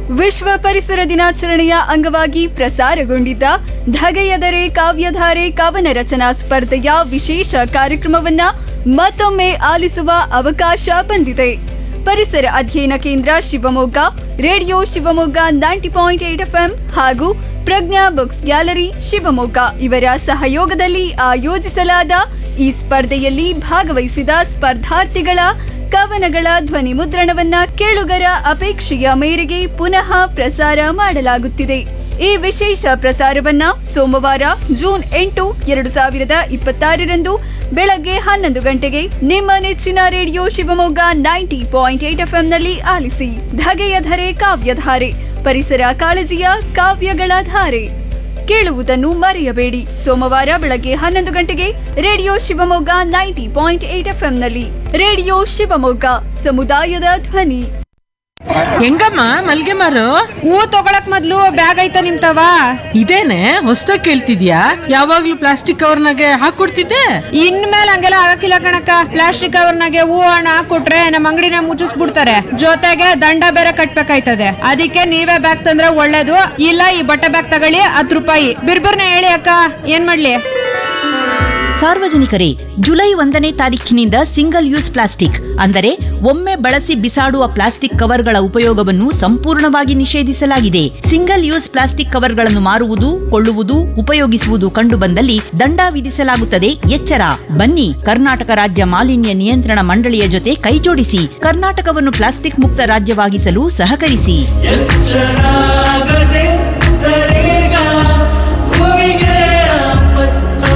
ವಿಶ್ವ ಪರಿಸರ ದಿನಾಚರಣೆಯ ಅಂಗವಾಗಿ ಪ್ರಸಾರಗೊಂಡಿದ್ದ ಧಗೆಯದರೆ ಕಾವ್ಯಧಾರೆ ಕವನ ರಚನಾ ಸ್ಪರ್ಧೆಯ ವಿಶೇಷ ಕಾರ್ಯಕ್ರಮವನ್ನ ಮತ್ತೊಮ್ಮೆ ಆಲಿಸುವ ಅವಕಾಶ ಬಂದಿದೆ ಪರಿಸರ ಅಧ್ಯಯನ ಕೇಂದ್ರ Shivamogga radio Shivamogga ninety point eight FM ಹಾಗೂ ಪ್ರಜ್ಞಾ ಬುಕ್ಸ್ ಗ್ಯಾಲರಿ ಶಿವಮೊಗ್ಗ ಇವರ ಸಹಯೋಗದಲ್ಲಿ ಆಯೋಜಿಸಲಾದ ಈ ಸ್ಪರ್ಧೆಯಲ್ಲಿ ಭಾಗವಹಿಸಿದ ಸ್ಪರ್ಧಾರ್ಥಿಗಳ ಕವನಗಳ ಧ್ವನಿ ಮುದ್ರಣವನ್ನ ಕೇಳುಗರ ಅಪೇಕ್ಷೆಯ ಮೇರೆಗೆ ಪುನಃ ಪ್ರಸಾರ ಮಾಡಲಾಗುತ್ತಿದೆ ಈ ವಿಶೇಷ ಪ್ರಸಾರವನ್ನ ಸೋಮವಾರ ಜೂನ್ ಎಂಟು ಎರಡು ಸಾವಿರದ ಇಪ್ಪತ್ತಾರರಂದು ಬೆಳಗ್ಗೆ ಹನ್ನೊಂದು ಗಂಟೆಗೆ ನಿಮ್ಮ ನೆಚ್ಚಿನ radio Shivamogga ninety point eight ಎಫ್ಎಂನಲ್ಲಿ ಆಲಿಸಿ ಧಗೆಯ ಧರೆ ಕಾವ್ಯಧಾರೆ ಪರಿಸರ ಕಾಳಜಿಯ ಕಾವ್ಯಗಳ ಧಾರೆ ಕೇಳುವುದನ್ನು ಮರೆಯಬೇಡಿ ಸೋಮವಾರ ಬೆಳಗ್ಗೆ ಹನ್ನೊಂದು ಗಂಟೆಗೆ radio Shivamogga ninety point eight ಎಫ್ಎಂನಲ್ಲಿ ರೇಡಿಯೋ ಶಿವಮೊಗ್ಗ ಸಮುದಾಯದ ಧ್ವನಿ ಹೆಂಗಮ್ಮ ಮಲ್ಗೆ ಮಾರು ಹೂ ತಗೊಳಕ್ ಮೊದ್ಲು ಬ್ಯಾಗ್ ಐತ ನಿಮ್ತವ ಇದೇನೆ ಹೊಸ್ದಾಗ್ ಕೇಳ್ತಿದ್ಯಾ ಯಾವಾಗ್ಲೂ ಪ್ಲಾಸ್ಟಿಕ್ ಕವರ್ನಾಗೆ ಹಾಕೊಡ್ತಿದ್ದೆ ಇನ್ಮೇಲೆ ಹಂಗೆಲ್ಲ ಆಗಕ್ಕಿಲ್ಲ ಕಣಕ್ಕ ಪ್ಲಾಸ್ಟಿಕ್ ಕವರ್ನಾಗೆ ಹೂ ಹಣ ಕೊಟ್ರೆ ನಮ್ಮ ಅಂಗಡಿನ ಮುಚ್ಚಿಸ್ಬಿಡ್ತಾರೆ ಜೊತೆಗೆ ದಂಡ ಬೇರೆ ಕಟ್ಬೇಕಾಯ್ತದೆ ಅದಕ್ಕೆ ನೀವೇ ಬ್ಯಾಗ್ ತಂದ್ರೆ ಒಳ್ಳೇದು ಇಲ್ಲ ಈ ಬಟ್ಟೆ ಬ್ಯಾಗ್ ತಗೊಳ್ಳಿ ಹತ್ತು ರೂಪಾಯಿ ಬಿರ್ಬಿರ್ನ ಹೇಳಿ ಅಕ್ಕ ಏನ್ ಮಾಡ್ಲಿ ಸಾರ್ವಜನಿಕರೇ ಜುಲೈ ಒಂದನೇ ತಾರೀಖಿನಿಂದ ಸಿಂಗಲ್ ಯೂಸ್ ಪ್ಲಾಸ್ಟಿಕ್ ಅಂದರೆ ಒಮ್ಮೆ ಬಳಸಿ ಬಿಸಾಡುವ ಪ್ಲಾಸ್ಟಿಕ್ ಕವರ್ಗಳ ಉಪಯೋಗವನ್ನು ಸಂಪೂರ್ಣವಾಗಿ ನಿಷೇಧಿಸಲಾಗಿದೆ ಸಿಂಗಲ್ ಯೂಸ್ ಪ್ಲಾಸ್ಟಿಕ್ ಕವರ್ಗಳನ್ನು ಮಾರುವುದು ಕೊಳ್ಳುವುದು ಉಪಯೋಗಿಸುವುದು ಕಂಡುಬಂದಲ್ಲಿ ದಂಡ ವಿಧಿಸಲಾಗುತ್ತದೆ ಎಚ್ಚರ ಬನ್ನಿ ಕರ್ನಾಟಕ ರಾಜ್ಯ ಮಾಲಿನ್ಯ ನಿಯಂತ್ರಣ ಮಂಡಳಿಯ ಜೊತೆ ಕೈಜೋಡಿಸಿ ಕರ್ನಾಟಕವನ್ನು ಪ್ಲಾಸ್ಟಿಕ್ ಮುಕ್ತ ರಾಜ್ಯವಾಗಿಸಲು ಸಹಕರಿಸಿ ಎಚ್ಚರಾಗದೆ ತರೇಗ ಭುವಿಗೆ ಆಪತ್ತು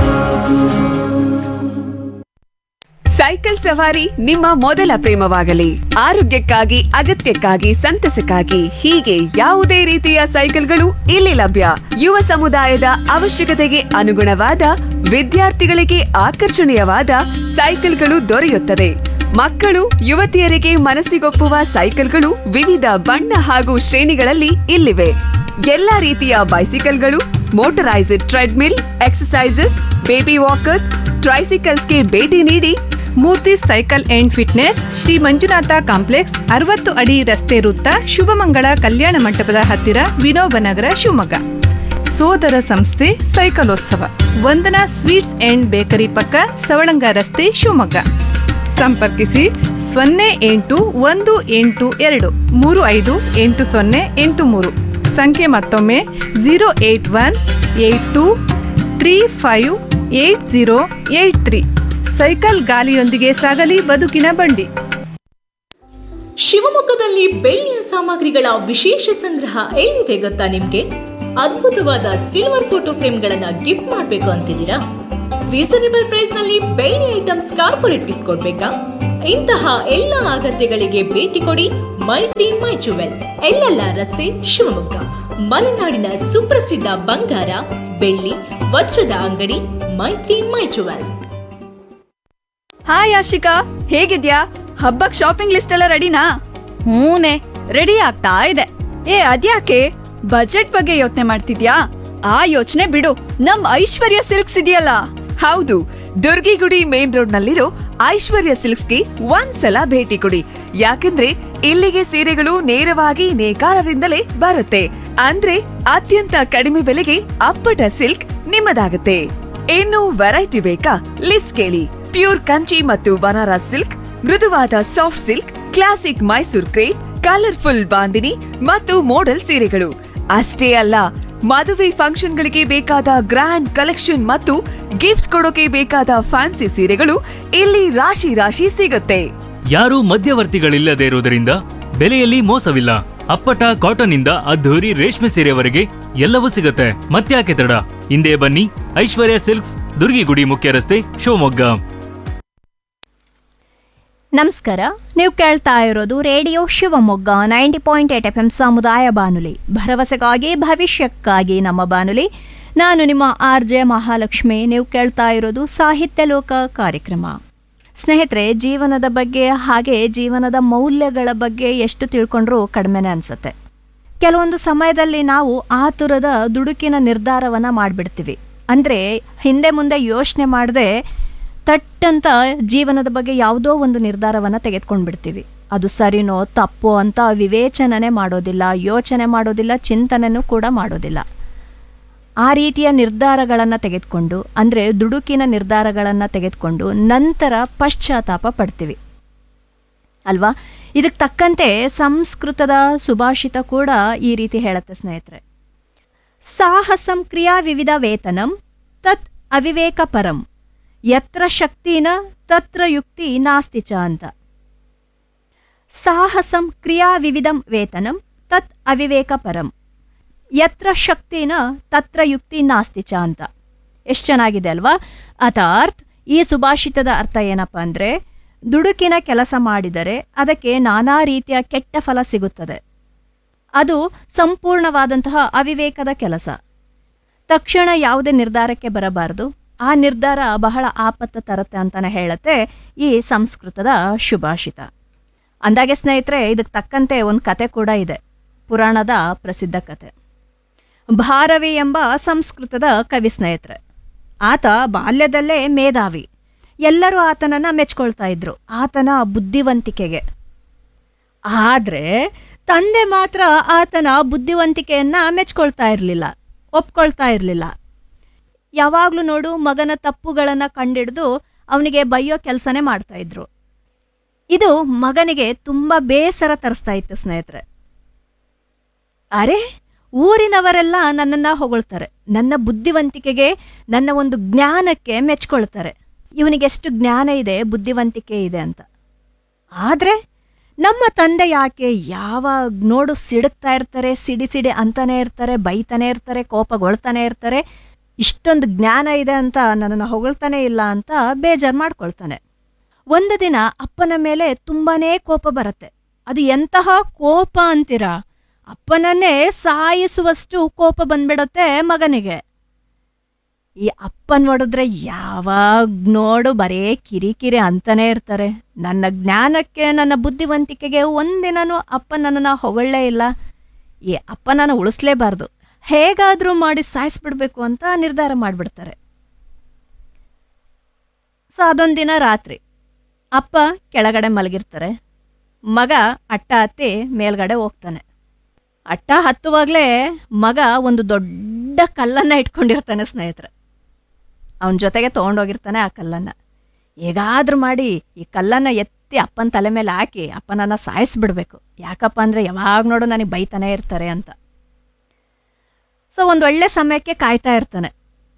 ಸೈಕಲ್ ಸವಾರಿ ನಿಮ್ಮ ಮೊದಲ ಪ್ರೇಮವಾಗಲಿ ಆರೋಗ್ಯಕ್ಕಾಗಿ ಅಗತ್ಯಕ್ಕಾಗಿ ಸಂತಸಕ್ಕಾಗಿ ಹೀಗೆ ಯಾವುದೇ ರೀತಿಯ ಸೈಕಲ್ಗಳು ಇಲ್ಲಿ ಲಭ್ಯ ಯುವ ಸಮುದಾಯದ ಅವಶ್ಯಕತೆಗೆ ಅನುಗುಣವಾದ ವಿದ್ಯಾರ್ಥಿಗಳಿಗೆ ಆಕರ್ಷಣೀಯವಾದ ಸೈಕಲ್ಗಳು ದೊರೆಯುತ್ತದೆ ಮಕ್ಕಳು ಯುವತಿಯರಿಗೆ ಮನಸ್ಸಿಗೊಪ್ಪುವ ಸೈಕಲ್ಗಳು ವಿವಿಧ ಬಣ್ಣ ಹಾಗೂ ಶ್ರೇಣಿಗಳಲ್ಲಿ ಇಲ್ಲಿವೆ ಎಲ್ಲಾ ರೀತಿಯ ಬೈಸಿಕಲ್ಗಳು motorised treadmill exercises baby walkers ಟ್ರೈಸಿಕಲ್ಸ್ಗೆ ಭೇಟಿ ನೀಡಿ Murthy cycle and fitness Shri Manjunatha complex ಅರವತ್ತು ಅಡಿ ರಸ್ತೆ ವೃತ್ತ ಶುಭಮಂಗಳ ಕಲ್ಯಾಣ ಮಂಟಪದ ಹತ್ತಿರ ವಿನೋಬ ನಗರ ಶಿವಮೊಗ್ಗ ಸೋದರ ಸಂಸ್ಥೆ ಸೈಕಲೋತ್ಸವ ವಂದನಾ ಸ್ವೀಟ್ಸ್ ಅಂಡ್ ಬೇಕರಿ ಪಕ್ಕ ಸವಳಂಗ ರಸ್ತೆ ಶಿವಮೊಗ್ಗ ಸಂಪರ್ಕಿಸಿ ಸೊನ್ನೆ ಎಂಟು ಒಂದು ಎಂಟು ಎರಡು ಮೂರು ಐದು ಎಂಟು ಸೊನ್ನೆ ಎಂಟು ಮೂರು ಸಂಖ್ಯೆ ಮತ್ತೊಮ್ಮೆ zero eight one eight two three five eight zero eight three cycle ಗಾಲಿಯೊಂದಿಗೆ ಸಾಗಲಿ ಬದುಕಿನ ಬಂಡಿ ಶಿವಮೊಗ್ಗದಲ್ಲಿ ಬೆಳ್ಳಿಯ ಸಾಮಗ್ರಿಗಳ ವಿಶೇಷ ಸಂಗ್ರಹ ಎಲ್ಲಿದೆ ಗೊತ್ತಾ ನಿಮ್ಗೆ ಅದ್ಭುತವಾದ ಸಿಲ್ವರ್ ಫೋಟೋ ಫ್ರೇಮ್ಗಳನ್ನ ಗಿಫ್ಟ್ ಮಾಡಬೇಕು ಅಂತಿದ್ದೀರಾ ರೀಸನೇಬಲ್ ಪ್ರೈಸ್ ನಲ್ಲಿ ಬೆಳ್ಳಿ ಐಟಮ್ಸ್ ಕಾರ್ಪೊರೇಟ್ ಗಿಫ್ಟ್ ಕೊಡ್ಬೇಕಾ ಇಂತಹ ಎಲ್ಲ ಅಗತ್ಯಗಳಿಗೆ ಭೇಟಿ ಕೊಡಿ ಮೈತ್ರಿ ಮೈ ಜುವೆಲ್ ಎಲ್ಲೆಲ್ಲ ರಸ್ತೆ ಶಿವಮೊಗ್ಗ ಮಲೆನಾಡಿನ ಸುಪ್ರಸಿದ್ಧ ಬಂಗಾರ ಬೆಳ್ಳಿ ವಜ್ರದ ಅಂಗಡಿ ಮೈತ್ರಿ ಮೈ ಜುವೆಲ್ ಹಾಯ್ ಆಶಿಕಾ ಹೇಗಿದ್ಯಾ ಹಬ್ಬಕ್ ಶಾಪಿಂಗ್ ಲಿಸ್ಟ್ ಎಲ್ಲ ರೆಡಿನಾ ಹೂನೆ ರೆಡಿ ಆಗ್ತಾ ಇದೆ ಏ ಅದ್ಯಾಕೆ ಬಜೆಟ್ ಬಗ್ಗೆ ಯೋಚನೆ ಮಾಡ್ತಿದ್ಯಾ ಆ ಯೋಚನೆ ಬಿಡು ನಮ್ ಐಶ್ವರ್ಯ ಸಿಲ್ಕ್ಸ್ ಇದೆಯಲ್ಲ ಹೌದು ದುರ್ಗಿಗುಡಿ ಮೇನ್ ರೋಡ್ ನಲ್ಲಿರೋ ಐಶ್ವರ್ಯ ಸಿಲ್ಕ್ಸ್ಗೆ ಒಂದ್ಸಲ ಭೇಟಿ ಕೊಡಿ ಯಾಕಂದ್ರೆ ಇಲ್ಲಿಗೆ ಸೀರೆಗಳು ನೇರವಾಗಿ ನೇಕಾರರಿಂದಲೇ ಬರುತ್ತೆ ಅಂದ್ರೆ ಅತ್ಯಂತ ಕಡಿಮೆ ಬೆಲೆಗೆ ಅಪ್ಪಟ ಸಿಲ್ಕ್ ನಿಮ್ಮದಾಗುತ್ತೆ ಇನ್ನು ವೆರೈಟಿ ಬೇಕಾ ಲಿಸ್ಟ್ ಕೇಳಿ ಪ್ಯೂರ್ ಕಂಚಿ ಮತ್ತು ಬನಾರಸ್ ಸಿಲ್ಕ್ ಮೃದುವಾದ soft silk classic Mysore crepe colourful bandhani ಮತ್ತು ಮೋಡಲ್ ಸೀರೆಗಳು ಅಷ್ಟೇ ಅಲ್ಲ ಮದುವೆ ಫಂಕ್ಷನ್ಗಳಿಗೆ ಬೇಕಾದ ಗ್ರ್ಯಾಂಡ್ ಕಲೆಕ್ಷನ್ ಮತ್ತು ಗಿಫ್ಟ್ ಕೊಡೋಕೆ ಬೇಕಾದ ಫ್ಯಾನ್ಸಿ ಸೀರೆಗಳು ಇಲ್ಲಿ ರಾಶಿ ರಾಶಿ ಸಿಗುತ್ತೆ ಯಾರೂ ಮಧ್ಯವರ್ತಿಗಳಿಲ್ಲದೆ ಇರುವುದರಿಂದ ಬೆಲೆಯಲ್ಲಿ ಮೋಸವಿಲ್ಲ ಅಪ್ಪಟ ಕಾಟನ್ ಇಂದ ಅದ್ಧೂರಿ ರೇಷ್ಮೆ ಸೀರೆವರೆಗೆ ಎಲ್ಲವೂ ಸಿಗುತ್ತೆ ಮತ್ತ್ಯಾಕೆ ತಡ ಹಿಂದೆ ಬನ್ನಿ ಐಶ್ವರ್ಯ ಸಿಲ್ಕ್ಸ್ ದುರ್ಗಿಗುಡಿ ಮುಖ್ಯ ರಸ್ತೆ ಶಿವಮೊಗ್ಗ ನಮಸ್ಕಾರ ನೀವು ಕೇಳ್ತಾ ಇರೋದು radio Shivamogga ninety point eight F M ಸಮುದಾಯ ಬಾನುಲಿ ಭರವಸೆಗಾಗಿ ಭವಿಷ್ಯಕ್ಕಾಗಿ ನಮ್ಮ ಬಾನುಲಿ ನಾನು ನಿಮ್ಮ ಆರ್ ಜೆ ಮಹಾಲಕ್ಷ್ಮಿ ನೀವು ಕೇಳ್ತಾ ಇರೋದು ಸಾಹಿತ್ಯ ಲೋಕ ಕಾರ್ಯಕ್ರಮ ಸ್ನೇಹಿತರೆ ಜೀವನದ ಬಗ್ಗೆ ಹಾಗೆ ಜೀವನದ ಮೌಲ್ಯಗಳ ಬಗ್ಗೆ ಎಷ್ಟು ತಿಳ್ಕೊಂಡ್ರೂ ಕಡಿಮೆನೇ ಅನಿಸುತ್ತೆ ಕೆಲವೊಂದು ಸಮಯದಲ್ಲಿ ನಾವು ಆತುರದ ದುಡುಕಿನ ನಿರ್ಧಾರವನ್ನು ಮಾಡಿಬಿಡ್ತೀವಿ ಅಂದರೆ ಹಿಂದೆ ಮುಂದೆ ಯೋಚನೆ ಮಾಡದೆ ತಟ್ಟಂತ ಜೀವನದ ಬಗ್ಗೆ ಯಾವುದೋ ಒಂದು ನಿರ್ಧಾರವನ್ನು ತೆಗೆದುಕೊಂಡು ಬಿಡ್ತೀವಿ ಅದು ಸರಿನೋ ತಪ್ಪೋ ಅಂತ ವಿವೇಚನೆ ಮಾಡೋದಿಲ್ಲ ಯೋಚನೆ ಮಾಡೋದಿಲ್ಲ ಚಿಂತನೆನೂ ಕೂಡ ಮಾಡೋದಿಲ್ಲ ಆ ರೀತಿಯ ನಿರ್ಧಾರಗಳನ್ನು ತೆಗೆದುಕೊಂಡು ಅಂದರೆ ದುಡುಕಿನ ನಿರ್ಧಾರಗಳನ್ನು ತೆಗೆದುಕೊಂಡು ನಂತರ ಪಶ್ಚಾತ್ತಾಪ ಪಡ್ತೀವಿ ಅಲ್ವಾ ಇದಕ್ಕೆ ತಕ್ಕಂತೆ ಸಂಸ್ಕೃತದ ಸುಭಾಷಿತ ಕೂಡ ಈ ರೀತಿ ಹೇಳುತ್ತೆ ಸ್ನೇಹಿತರೆ ಸಾಹಸಂ ಕ್ರಿಯಾ ವಿವಿಧ ವೇತನಂ ತತ್ ಅವಿವೇಕ ಪರಂ ಯತ್ರ ಶಕ್ತಿನ ತತ್ರ ಯುಕ್ತಿ ನಾಸ್ತಿ ಚ ಅಂತ ಸಾಹಸಂ ಕ್ರಿಯಾ ವಿವಿಧಂ ವೇತನಂ ತತ್ ಅವಿವೇಕ ಪರಂ ಯತ್ರ ಶಕ್ತಿನ ತತ್ರ ಯುಕ್ತಿ ನಾಸ್ತಿ ಚ ಅಂತ ಎಷ್ಟು ಚೆನ್ನಾಗಿದೆ ಅಲ್ವಾ ಅಥಾರ್ತ್ ಈ ಸುಭಾಷಿತದ ಅರ್ಥ ಏನಪ್ಪ ಅಂದರೆ ದುಡುಕಿನ ಕೆಲಸ ಮಾಡಿದರೆ ಅದಕ್ಕೆ ನಾನಾ ರೀತಿಯ ಕೆಟ್ಟ ಫಲ ಸಿಗುತ್ತದೆ ಅದು ಸಂಪೂರ್ಣವಾದಂತಹ ಅವಿವೇಕದ ಕೆಲಸ ತಕ್ಷಣ ಯಾವುದೇ ನಿರ್ಧಾರಕ್ಕೆ ಬರಬಾರದು ಆ ನಿರ್ಧಾರ ಬಹಳ ಆಪತ್ತು ತರುತ್ತೆ ಅಂತಾನೆ ಹೇಳುತ್ತೆ ಈ ಸಂಸ್ಕೃತದ ಶುಭಾಷಿತ ಅಂದಾಗೆ ಸ್ನೇಹಿತರೆ ಇದಕ್ಕೆ ತಕ್ಕಂತೆ ಒಂದು ಕತೆ ಕೂಡ ಇದೆ ಪುರಾಣದ ಪ್ರಸಿದ್ಧ ಕತೆ ಭಾರವಿ ಎಂಬ ಸಂಸ್ಕೃತದ ಕವಿ ಸ್ನೇಹಿತರೆ ಆತ ಬಾಲ್ಯದಲ್ಲೇ ಮೇಧಾವಿ ಎಲ್ಲರೂ ಆತನನ್ನು ಮೆಚ್ಕೊಳ್ತಾ ಇದ್ರು ಆತನ ಬುದ್ಧಿವಂತಿಕೆಗೆ ಆದರೆ ತಂದೆ ಮಾತ್ರ ಆತನ ಬುದ್ಧಿವಂತಿಕೆಯನ್ನು ಮೆಚ್ಕೊಳ್ತಾ ಇರಲಿಲ್ಲ ಒಪ್ಕೊಳ್ತಾ ಇರಲಿಲ್ಲ ಯಾವಾಗಲೂ ನೋಡು ಮಗನ ತಪ್ಪುಗಳನ್ನು ಕಂಡಿಡಿದು ಅವನಿಗೆ ಬೈಯೋ ಕೆಲಸನೇ ಮಾಡ್ತಾ ಇದ್ರು ಇದು ಮಗನಿಗೆ ತುಂಬ ಬೇಸರ ತರಿಸ್ತಾ ಇತ್ತು ಸ್ನೇಹಿತರೆ ಅರೆ ಊರಿನವರೆಲ್ಲ ನನ್ನನ್ನು ಹೊಗಳ್ತಾರೆ ನನ್ನ ಬುದ್ಧಿವಂತಿಕೆಗೆ ನನ್ನ ಒಂದು ಜ್ಞಾನಕ್ಕೆ ಮೆಚ್ಕೊಳ್ತಾರೆ ಇವನಿಗೆ ಎಷ್ಟು ಜ್ಞಾನ ಇದೆ ಬುದ್ಧಿವಂತಿಕೆ ಇದೆ ಅಂತ ಆದರೆ ನಮ್ಮ ತಂದೆ ಯಾಕೆ ಯಾವಾಗ ನೋಡು ಸಿಡುಕ್ತಾ ಇರ್ತಾರೆ ಸಿಡಿ ಸಿಡಿ ಅಂತಾನೆ ಇರ್ತಾರೆ ಬೈತಾನೆ ಇರ್ತಾರೆ ಕೋಪಗೊಳ್ತಾನೆ ಇರ್ತಾರೆ ಇಷ್ಟೊಂದು ಜ್ಞಾನ ಇದೆ ಅಂತ ನನ್ನನ್ನು ಹೊಗಳ್ತಾನೆ ಇಲ್ಲ ಅಂತ ಬೇಜಾರು ಮಾಡ್ಕೊಳ್ತಾನೆ ಒಂದು ದಿನ ಅಪ್ಪನ ಮೇಲೆ ತುಂಬಾನೇ ಕೋಪ ಬರುತ್ತೆ ಅದು ಎಂತಹ ಕೋಪ ಅಂತೀರಾ ಅಪ್ಪನನ್ನೇ ಸಾಯಿಸುವಷ್ಟು ಕೋಪ ಬಂದ್ಬಿಡುತ್ತೆ ಮಗನಿಗೆ ಈ ಅಪ್ಪನ್ ನೋಡಿದ್ರೆ ಯಾವಾಗ ನೋಡು ಬರೇ ಕಿರಿಕಿರಿ ಅಂತಾನೆ ಇರ್ತಾರೆ ನನ್ನ ಜ್ಞಾನಕ್ಕೆ ನನ್ನ ಬುದ್ಧಿವಂತಿಕೆಗೆ ಒಂದಿನನೂ ಅಪ್ಪ ನನ್ನನ್ನು ಹೊಗಳೇ ಇಲ್ಲ ಈ ಅಪ್ಪನನ್ನು ಉಳಿಸ್ಲೇಬಾರ್ದು ಹೇಗಾದರೂ ಮಾಡಿ ಸಾಯಿಸ್ಬಿಡ್ಬೇಕು ಅಂತ ನಿರ್ಧಾರ ಮಾಡಿಬಿಡ್ತಾರೆ ಸೊ ಅದೊಂದಿನ ರಾತ್ರಿ ಅಪ್ಪ ಕೆಳಗಡೆ ಮಲಗಿರ್ತಾರೆ ಮಗ ಅಟ್ಟ ಹತ್ತಿ ಮೇಲ್ಗಡೆ ಹೋಗ್ತಾನೆ ಅಟ್ಟ ಹತ್ತುವಾಗಲೇ ಮಗ ಒಂದು ದೊಡ್ಡ ಕಲ್ಲನ್ನು ಇಟ್ಕೊಂಡಿರ್ತಾನೆ ಸ್ನೇಹಿತರೆ ಅವನ ಜೊತೆಗೆ ತೊಗೊಂಡೋಗಿರ್ತಾನೆ ಆ ಕಲ್ಲನ್ನು ಹೇಗಾದ್ರೂ ಮಾಡಿ ಈ ಕಲ್ಲನ್ನು ಎತ್ತಿ ಅಪ್ಪನ ತಲೆ ಮೇಲೆ ಹಾಕಿ ಅಪ್ಪನನ್ನು ಸಾಯಿಸ್ಬಿಡ್ಬೇಕು ಯಾಕಪ್ಪ ಅಂದರೆ ಯಾವಾಗ ನೋಡು ನನಗೆ ಬೈತಾನೆ ಇರ್ತಾರೆ ಅಂತ ಸೊ ಒಂದು ಒಳ್ಳೆ ಸಮಯಕ್ಕೆ ಕಾಯ್ತಾ ಇರ್ತಾನೆ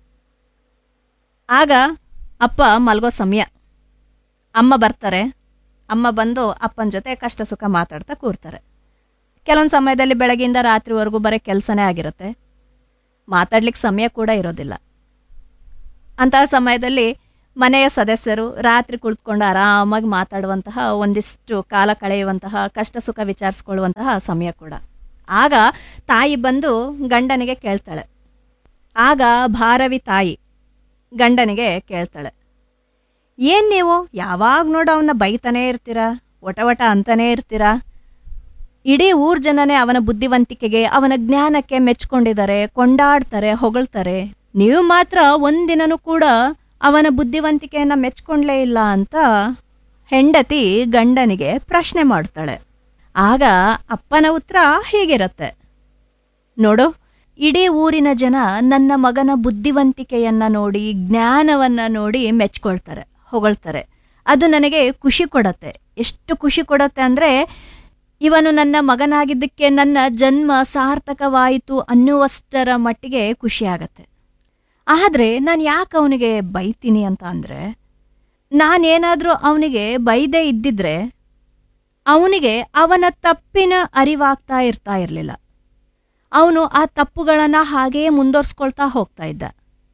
ಆಗ ಅಪ್ಪ ಮಲಗೋ ಸಮಯ ಅಮ್ಮ ಬರ್ತಾರೆ ಅಮ್ಮ ಬಂದು ಅಪ್ಪನ ಜೊತೆ ಕಷ್ಟ ಸುಖ ಮಾತಾಡ್ತಾ ಕೂರ್ತಾರೆ ಕೆಲವೊಂದು ಸಮಯದಲ್ಲಿ ಬೆಳಗ್ಗೆಯಿಂದ ರಾತ್ರಿವರೆಗೂ ಬರೀ ಕೆಲಸನೇ ಆಗಿರುತ್ತೆ ಮಾತಾಡ್ಲಿಕ್ಕೆ ಸಮಯ ಕೂಡ ಇರೋದಿಲ್ಲ ಅಂತಹ ಸಮಯದಲ್ಲಿ ಮನೆಯ ಸದಸ್ಯರು ರಾತ್ರಿ ಕುಳಿತುಕೊಂಡು ಆರಾಮಾಗಿ ಮಾತಾಡುವಂತಹ ಒಂದಿಷ್ಟು ಕಾಲ ಕಳೆಯುವಂತಹ ಕಷ್ಟ ಸುಖ ವಿಚಾರಿಸ್ಕೊಳ್ಳುವಂತಹ ಸಮಯ ಕೂಡ ಆಗ ತಾಯಿ ಬಂದು ಗಂಡನಿಗೆ ಕೇಳ್ತಾಳೆ ಆಗ ಭಾರವಿ ತಾಯಿ ಗಂಡನಿಗೆ ಕೇಳ್ತಾಳೆ ಏನು ನೀವು ಯಾವಾಗ ನೋಡು ಅವನ್ನ ಬೈತಾನೇ ಇರ್ತೀರಾ ಒಟ ಒಟ ಅಂತಾನೇ ಇರ್ತೀರಾ ಇಡೀ ಊರ್ ಜನನೇ ಅವನ ಬುದ್ಧಿವಂತಿಕೆಗೆ ಅವನ ಜ್ಞಾನಕ್ಕೆ ಮೆಚ್ಕೊಂಡಿದ್ದಾರೆ ಕೊಂಡಾಡ್ತಾರೆ ಹೊಗಳ್ತಾರೆ ನೀವು ಮಾತ್ರ ಒಂದಿನನೂ ಕೂಡ ಅವನ ಬುದ್ಧಿವಂತಿಕೆಯನ್ನು ಮೆಚ್ಕೊಂಡ್ಲೇ ಇಲ್ಲ ಅಂತ ಹೆಂಡತಿ ಗಂಡನಿಗೆ ಪ್ರಶ್ನೆ ಮಾಡ್ತಾಳೆ ಆಗ ಅಪ್ಪನ ಉತ್ತರ ಹೀಗಿರತ್ತೆ ನೋಡು ಇಡೀ ಊರಿನ ಜನ ನನ್ನ ಮಗನ ಬುದ್ಧಿವಂತಿಕೆಯನ್ನ ನೋಡಿ ಜ್ಞಾನವನ್ನ ನೋಡಿ ಮೆಚ್ಕೊಳ್ತಾರೆ ಹೊಗಳ್ತಾರೆ ಅದು ನನಗೆ ಖುಷಿ ಕೊಡತ್ತೆ ಎಷ್ಟು ಖುಷಿ ಕೊಡತ್ತೆ ಅಂದರೆ ಇವನು ನನ್ನ ಮಗನಾಗಿದ್ದಕ್ಕೆ ನನ್ನ ಜನ್ಮ ಸಾರ್ಥಕವಾಯಿತು ಅನ್ನುವಷ್ಟರ ಮಟ್ಟಿಗೆ ಖುಷಿ ಆಗತ್ತೆ ಆದರೆ ನಾನು ಯಾಕೆ ಅವನಿಗೆ ಬೈತೀನಿ ಅಂತ ಅಂದರೆ ನಾನೇನಾದರೂ ಅವನಿಗೆ ಬೈದೇ ಇದ್ದಿದ್ರೆ ಅವನಿಗೆ ಅವನ ತಪ್ಪಿನ ಅರಿವಾಗ್ತಾ ಇರ್ತಾ ಇರಲಿಲ್ಲ ಅವನು ಆ ತಪ್ಪುಗಳನ್ನು ಹಾಗೆಯೇ ಮುಂದುವರ್ಸ್ಕೊಳ್ತಾ ಹೋಗ್ತಾ ಇದ್ದ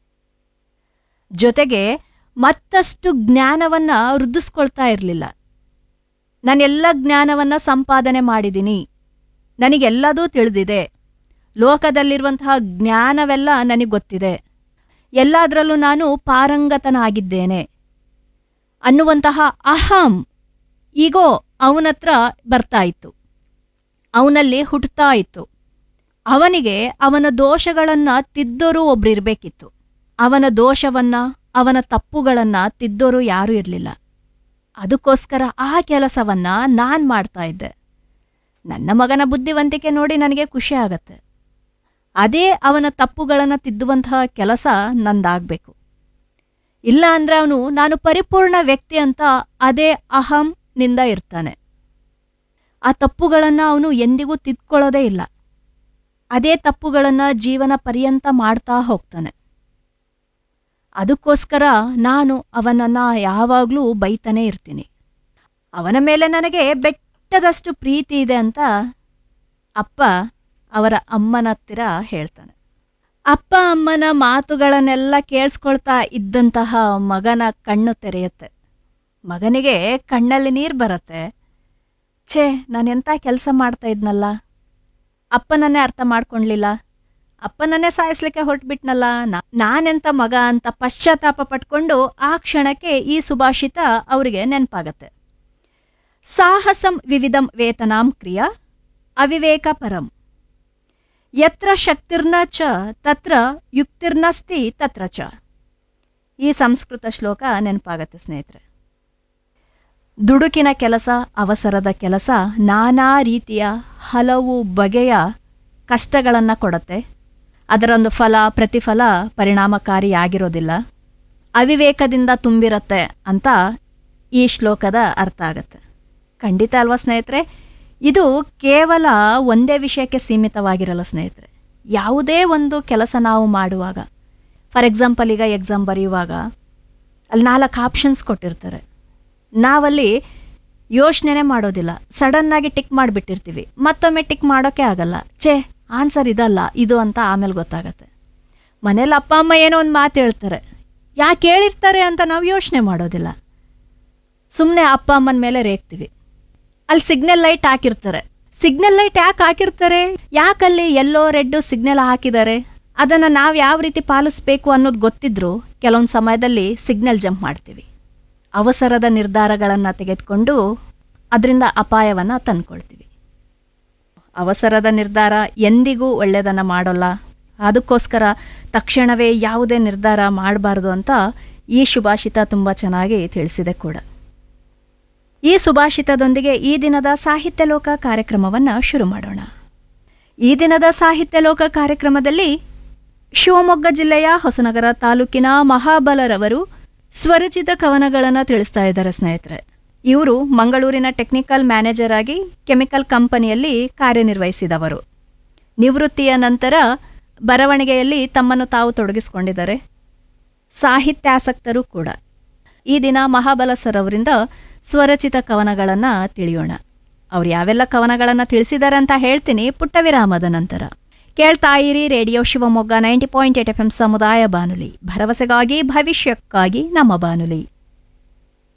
ಜೊತೆಗೆ ಮತ್ತಷ್ಟು ಜ್ಞಾನವನ್ನ ವೃದ್ಧಿಸ್ಕೊಳ್ತಾ ಇರಲಿಲ್ಲ ನಾನೆಲ್ಲ ಜ್ಞಾನವನ್ನ ಸಂಪಾದನೆ ಮಾಡಿದ್ದೀನಿ ನನಗೆಲ್ಲದೂ ತಿಳಿದಿದೆ ಲೋಕದಲ್ಲಿರುವಂತಹ ಜ್ಞಾನವೆಲ್ಲ ನನಗೆ ಗೊತ್ತಿದೆ ಎಲ್ಲದರಲ್ಲೂ ನಾನು ಪಾರಂಗತನಾಗಿದ್ದೇನೆ ಅನ್ನುವಂತಹ ಅಹಂ ಈಗೋ ಅವನತ್ರ ಬರ್ತಾ ಇತ್ತು ಅವನಲ್ಲಿ ಹುಟ್ಟುತ್ತಾ ಇತ್ತು ಅವನಿಗೆ ಅವನ ದೋಷಗಳನ್ನ ತಿದ್ದೋರು ಒಬ್ರಿರ್ಬೇಕಿತ್ತು ಅವನ ದೋಷವನ್ನ ಅವನ ತಪ್ಪುಗಳನ್ನ ತಿದ್ದೋರು ಯಾರೂ ಇರಲಿಲ್ಲ ಅದಕ್ಕೋಸ್ಕರ ಆ ಕೆಲಸವನ್ನ ನಾನು ಮಾಡ್ತಾ ಇದ್ದೆ ನನ್ನ ಮಗನ ಬುದ್ಧಿವಂತಿಕೆ ನೋಡಿ ನನಗೆ ಖುಷಿ ಆಗತ್ತೆ ಅದೇ ಅವನ ತಪ್ಪುಗಳನ್ನು ತಿದ್ದುವಂತಹ ಕೆಲಸ ನಂದಾಗಬೇಕು ಇಲ್ಲ ಅಂದ್ರೆ ಅವನು ನಾನು ಪರಿಪೂರ್ಣ ವ್ಯಕ್ತಿ ಅಂತ ಅದೇ ಅಹಂನಿಂದ ಇರ್ತಾನೆ ಆ ತಪ್ಪುಗಳನ್ನು ಅವನು ಎಂದಿಗೂ ತಿದ್ಕೊಳ್ಳೋದೇ ಇಲ್ಲ ಅದೇ ತಪ್ಪುಗಳನ್ನು ಜೀವನ ಪರ್ಯಂತ ಮಾಡ್ತಾ ಹೋಗ್ತಾನೆ ಅದಕ್ಕೋಸ್ಕರ ನಾನು ಅವನನ್ನು ಯಾವಾಗಲೂ ಬೈತಾನೆ ಇರ್ತೀನಿ ಅವನ ಮೇಲೆ ನನಗೆ ಬೆಟ್ಟದಷ್ಟು ಪ್ರೀತಿ ಇದೆ ಅಂತ ಅಪ್ಪ ಅವರ ಅಮ್ಮನ ಹತ್ತಿರ ಹೇಳ್ತಾನೆ ಅಪ್ಪ ಅಮ್ಮನ ಮಾತುಗಳನ್ನೆಲ್ಲ ಕೇಳಿಸ್ಕೊಳ್ತಾ ಇದ್ದಂತಹ ಮಗನ ಕಣ್ಣು ತೆರೆಯುತ್ತೆ ಮಗನಿಗೆ ಕಣ್ಣಲ್ಲಿ ನೀರು ಬರುತ್ತೆ ಛೇ ನಾನೆಂಥ ಕೆಲಸ ಮಾಡ್ತಾ ಇದ್ನಲ್ಲ ಅಪ್ಪನನ್ನೇ ಅರ್ಥ ಮಾಡ್ಕೊಳ್ಲಿಲ್ಲ ಅಪ್ಪನನ್ನೇ ಸಾಯಿಸ್ಲಿಕ್ಕೆ ಹೊರಟ್ಬಿಟ್ನಲ್ಲ ನಾ ನಾನೆಂಥ ಮಗ ಅಂತ ಪಶ್ಚಾತ್ತಾಪ ಪಟ್ಕೊಂಡು ಆ ಕ್ಷಣಕ್ಕೆ ಈ ಸುಭಾಷಿತ ಅವರಿಗೆ ನೆನಪಾಗತ್ತೆ ಸಾಹಸಂ ವಿವಿಧಂ ವೇತನಾಂ ಕ್ರಿಯಾ ಅವಿವೇಕ ಪರಂ ಯತ್ರ ಶಕ್ತಿರ್ನ ಚ ತತ್ರ ಯುಕ್ತಿರ್ನಸ್ತಿ ತತ್ರ ಚ ಈ ಸಂಸ್ಕೃತ ಶ್ಲೋಕ ನೆನಪಾಗತ್ತೆ ಸ್ನೇಹಿತರೆ ದುಡುಕಿನ ಕೆಲಸ ಅವಸರದ ಕೆಲಸ ನಾನಾ ರೀತಿಯ ಹಲವು ಬಗೆಯ ಕಷ್ಟಗಳನ್ನು ಕೊಡುತ್ತೆ ಅದರೊಂದು ಫಲ ಪ್ರತಿಫಲ ಪರಿಣಾಮಕಾರಿಯಾಗಿರೋದಿಲ್ಲ ಅವಿವೇಕದಿಂದ ತುಂಬಿರತ್ತೆ ಅಂತ ಈ ಶ್ಲೋಕದ ಅರ್ಥ ಆಗತ್ತೆ ಖಂಡಿತ ಅಲ್ವಾ ಸ್ನೇಹಿತರೆ ಇದು ಕೇವಲ ಒಂದೇ ವಿಷಯಕ್ಕೆ ಸೀಮಿತವಾಗಿರಲ್ಲ ಸ್ನೇಹಿತರೆ ಯಾವುದೇ ಒಂದು ಕೆಲಸ ನಾವು ಮಾಡುವಾಗ ಫಾರ್ ಎಕ್ಸಾಂಪಲ್ ಈಗ ಎಕ್ಸಾಮ್ ಬರೆಯುವಾಗ ಅಲ್ಲಿ ನಾಲ್ಕು ಆಪ್ಷನ್ಸ್ ಕೊಟ್ಟಿರ್ತಾರೆ ನಾವಲ್ಲಿ ಯೋಚನೆನೇ ಮಾಡೋದಿಲ್ಲ ಸಡನ್ನಾಗಿ ಟಿಕ್ ಮಾಡಿಬಿಟ್ಟಿರ್ತೀವಿ ಮತ್ತೊಮ್ಮೆ ಟಿಕ್ ಮಾಡೋಕ್ಕೆ ಆಗಲ್ಲ ಛೇ ಆನ್ಸರ್ ಇದಲ್ಲ ಇದು ಅಂತ ಆಮೇಲೆ ಗೊತ್ತಾಗತ್ತೆ ಮನೇಲಿ ಅಪ್ಪ ಅಮ್ಮ ಏನೋ ಒಂದು ಮಾತು ಹೇಳ್ತಾರೆ ಯಾಕೆ ಹೇಳಿರ್ತಾರೆ ಅಂತ ನಾವು ಯೋಚನೆ ಮಾಡೋದಿಲ್ಲ ಸುಮ್ಮನೆ ಅಪ್ಪ ಅಮ್ಮನ ಮೇಲೆ ರೇಗ್ತೀವಿ ಅಲ್ಲಿ ಸಿಗ್ನಲ್ ಲೈಟ್ ಹಾಕಿರ್ತಾರೆ ಸಿಗ್ನಲ್ ಲೈಟ್ ಯಾಕೆ ಹಾಕಿರ್ತಾರೆ ಯಾಕಲ್ಲಿ ಎಲ್ಲೋ ರೆಡ್ ಸಿಗ್ನಲ್ ಹಾಕಿದ್ದಾರೆ ಅದನ್ನು ನಾವು ಯಾವ ರೀತಿ ಪಾಲಿಸ್ಬೇಕು ಅನ್ನೋದು ಗೊತ್ತಿದ್ರು ಕೆಲವೊಂದು ಸಮಯದಲ್ಲಿ ಸಿಗ್ನಲ್ ಜಂಪ್ ಮಾಡ್ತೀವಿ ಅವಸರದ ನಿರ್ಧಾರಗಳನ್ನು ತೆಗೆದುಕೊಂಡು ಅದರಿಂದ ಅಪಾಯವನ್ನು ತಂದ್ಕೊಳ್ತೀವಿ ಅವಸರದ ನಿರ್ಧಾರ ಎಂದಿಗೂ ಒಳ್ಳೆಯದನ್ನು ಮಾಡೋಲ್ಲ ಅದಕ್ಕೋಸ್ಕರ ತಕ್ಷಣವೇ ಯಾವುದೇ ನಿರ್ಧಾರ ಮಾಡಬಾರ್ದು ಅಂತ ಈ ಶುಭಾಷಿತ ತುಂಬ ಚೆನ್ನಾಗಿ ತಿಳಿಸಿದೆ ಕೂಡ ಈ ಸುಭಾಷಿತದೊಂದಿಗೆ ಈ ದಿನದ ಸಾಹಿತ್ಯ ಲೋಕ ಕಾರ್ಯಕ್ರಮವನ್ನು ಶುರು ಮಾಡೋಣ ಈ ದಿನದ ಸಾಹಿತ್ಯ ಲೋಕ ಕಾರ್ಯಕ್ರಮದಲ್ಲಿ ಶಿವಮೊಗ್ಗ ಜಿಲ್ಲೆಯ ಹೊಸನಗರ ತಾಲೂಕಿನ ಮಹಾಬಲರವರು ಸ್ವರಚಿತ ಕವನಗಳನ್ನು ತಿಳಿಸ್ತಾ ಇದ್ದಾರೆ ಸ್ನೇಹಿತರೆ ಇವರು ಮಂಗಳೂರಿನ ಟೆಕ್ನಿಕಲ್ ಮ್ಯಾನೇಜರ್ ಆಗಿ ಕೆಮಿಕಲ್ ಕಂಪನಿಯಲ್ಲಿ ಕಾರ್ಯನಿರ್ವಹಿಸಿದವರು ನಿವೃತ್ತಿಯ ನಂತರ ಬರವಣಿಗೆಯಲ್ಲಿ ತಮ್ಮನ್ನು ತಾವು ತೊಡಗಿಸಿಕೊಂಡಿದ್ದಾರೆ ಸಾಹಿತ್ಯಾಸಕ್ತರು ಕೂಡ ಈ ದಿನ ಮಹಾಬಲ ಸರ್ ಅವರಿಂದ ಸ್ವರಚಿತ ಕವನಗಳನ್ನು ತಿಳಿಯೋಣ ಅವ್ರು ಯಾವೆಲ್ಲ ಕವನಗಳನ್ನು ತಿಳಿಸಿದ್ದಾರೆ ಅಂತ ಹೇಳ್ತೀನಿ ಪುಟ್ಟ ವಿರಾಮದ ನಂತರ ಕೇಳ್ತಾ ಇರಿ radio Shivamogga ninety point eight F M ಸಮುದಾಯ ಬಾನುಲಿ ಭರವಸೆಗಾಗಿ ಭವಿಷ್ಯಕ್ಕಾಗಿ ನಮ್ಮ ಬಾನುಲಿ